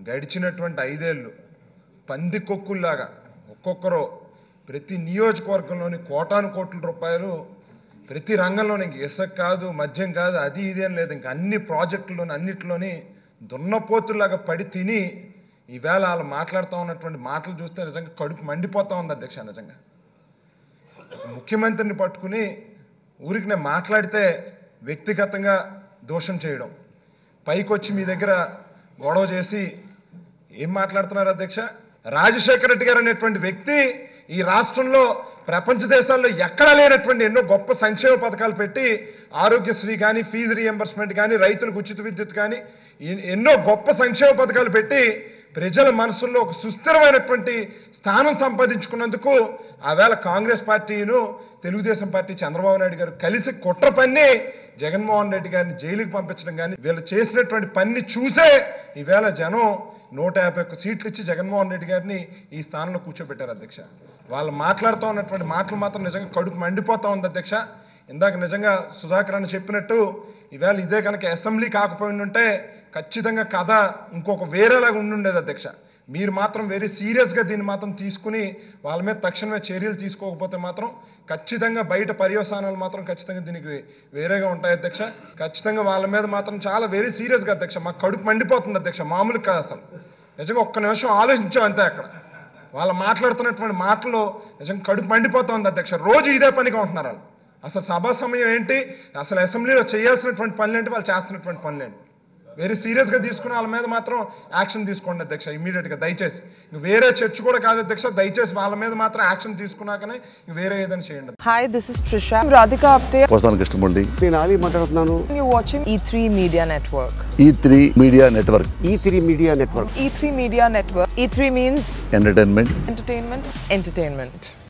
గడిచినటువంటి ఐదేళ్ళు పంది కొక్కుల్లాగా ఒక్కొక్కరు ప్రతి నియోజకవర్గంలోని కోటాను కోట్ల రూపాయలు ప్రతి రంగంలోని ఇంక ఇసుక కాదు మద్యం కాదు అది ఇది అని లేదు ఇంక అన్ని ప్రాజెక్టులోని అన్నిటిలోని దున్నపోతుల్లాగా పడి తిని ఈవేళ వాళ్ళు మాట్లాడుతూ ఉన్నటువంటి మాటలు చూస్తే నిజంగా కడుపు మండిపోతా ఉంది అధ్యక్ష నిజంగా ముఖ్యమంత్రిని పట్టుకుని ఊరికి నేను మాట్లాడితే వ్యక్తిగతంగా దోషం చేయడం పైకొచ్చి మీ దగ్గర గొడవ చేసి ఏం మాట్లాడుతున్నారు అధ్యక్ష రాజశేఖర రెడ్డి గారు అనేటువంటి వ్యక్తి ఈ రాష్ట్రంలో ప్రపంచ దేశాల్లో ఎక్కడా లేనటువంటి ఎన్నో గొప్ప సంక్షేమ పథకాలు పెట్టి ఆరోగ్యశ్రీ కానీ ఫీజు రియంబర్స్మెంట్ కానీ రైతులకు ఉచిత విద్యుత్ కానీ ఎ- ఎన్నో గొప్ప సంక్షేమ పథకాలు పెట్టి ప్రజల మనసుల్లో ఒక సుస్థిరమైనటువంటి స్థానం సంపాదించుకున్నందుకు ఆవేళ కాంగ్రెస్ పార్టీను తెలుగుదేశం పార్టీ చంద్రబాబు నాయుడు గారు కలిసి కుట్ర పన్ని జగన్మోహన్ రెడ్డి గారిని జైలుకి పంపించడం కానీ వీళ్ళు చేసినటువంటి పని చూసే ఈవేళ జనం నూట యాభై ఒక్క సీట్లు ఇచ్చి జగన్మోహన్ రెడ్డి గారిని ఈ స్థానంలో కూర్చోబెట్టారు అధ్యక్ష వాళ్ళు మాట్లాడుతూ ఉన్నటువంటి మాటలు మాత్రం నిజంగా కడుపు మండిపోతా ఉంది అధ్యక్ష ఇందాక నిజంగా సుధాకర్ అని చెప్పినట్టు ఈవేళ ఇదే కనుక అసెంబ్లీ కాకపోయి ఉంటే ఖచ్చితంగా కథ ఇంకొక వేరేలాగా ఉండుండేది అధ్యక్ష మీరు మాత్రం వెరీ సీరియస్గా దీన్ని మాత్రం తీసుకుని వాళ్ళ మీద తక్షణమే చర్యలు తీసుకోకపోతే మాత్రం ఖచ్చితంగా బయట పర్యవసానాలు మాత్రం ఖచ్చితంగా దీనికి వేరేగా ఉంటాయి అధ్యక్ష ఖచ్చితంగా వాళ్ళ మీద మాత్రం చాలా వెరీ సీరియస్గా అధ్యక్ష మాకు కడుపు మండిపోతుంది అధ్యక్ష మామూలు కాదు అసలు నిజంగా ఒక్క నిమిషం ఆలోచించాం అంతే అక్కడ వాళ్ళు మాట్లాడుతున్నటువంటి మాటలు నిజంగా కడుపు మండిపోతుంది అధ్యక్ష రోజు ఇదే పనిగా ఉంటున్నారు వాళ్ళు అసలు సభా సమయం ఏంటి అసలు అసెంబ్లీలో చేయాల్సినటువంటి పనులు ఏంటి వాళ్ళు చేస్తున్నటువంటి పనులు ఏంటి వెరీ సీరియస్గా తీసుకుని వాళ్ళ మీద మాత్రం యాక్షన్ తీసుకోండి అధ్యక్ష ఇమీడియట్గా దయచేసి ఇంక వేరే చర్చ కూడా కాదు అధ్యక్ష దయచేసి వాళ్ళ మీద మాత్రం యాక్షన్ తీసుకున్నాకనే ఇంక వేరే ఏదైనా చేయండి Hi, this is Trisha. I'm Radhika Apte. వస్తాను కృష్ణమూర్తి నేను ఆలీ మాట్లాడుతున్నాను You're watching E3 Media Network. E three media network E three media network E3 Media Network. E3 means entertainment entertainment, entertainment.